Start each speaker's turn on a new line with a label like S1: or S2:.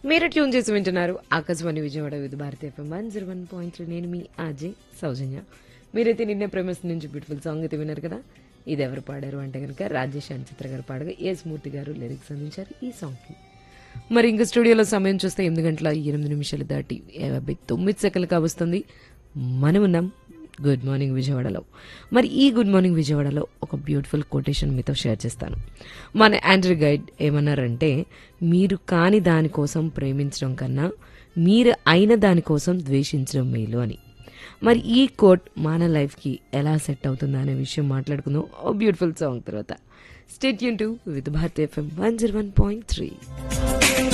S1: మీరు ట్యూన్ చేసి వింటున్నారు Akashvani Vijayawada Vividh Bharati FM one zero one point three నేను మీ అజయ్ సౌజన్య మీరైతే నిన్నే ప్రేమస్ నుంచి బ్యూటిఫుల్ సాంగ్ అయితే విన్నారు కదా ఇది ఎవరు పాడారు అంటే కనుక రాజేష్ అని చిత్ర గారు పాడగా ఎస్ మూర్తి గారు లిరిక్స్ అందించారు ఈ సాంగ్కి మరి ఇంకా స్టూడియోలో సమయం చూస్తే ఎనిమిది గంటల ఎనిమిది నిమిషాలు దాటి యాభై తొమ్మిది సెకండ్లు కావస్తుంది మనం ఉన్నాం గుడ్ మార్నింగ్ విజయవాడలో మరి ఈ గుడ్ మార్నింగ్ విజయవాడలో ఒక బ్యూటిఫుల్ కొటేషన్ మీతో షేర్ చేస్తాను మన యాండ్రీ గైడ్ ఏమన్నారంటే మీరు కాని దానికోసం ప్రేమించడం కన్నా మీరు అయిన దానికోసం ద్వేషించడం మేలు అని మరి ఈ కోట్ మన లైఫ్కి ఎలా సెట్ అవుతుందా అనే విషయం మాట్లాడుకుందాం ఓ బ్యూటిఫుల్ సాంగ్ తర్వాత స్టేట్ యూన్ to with Bharat FM one zero one point three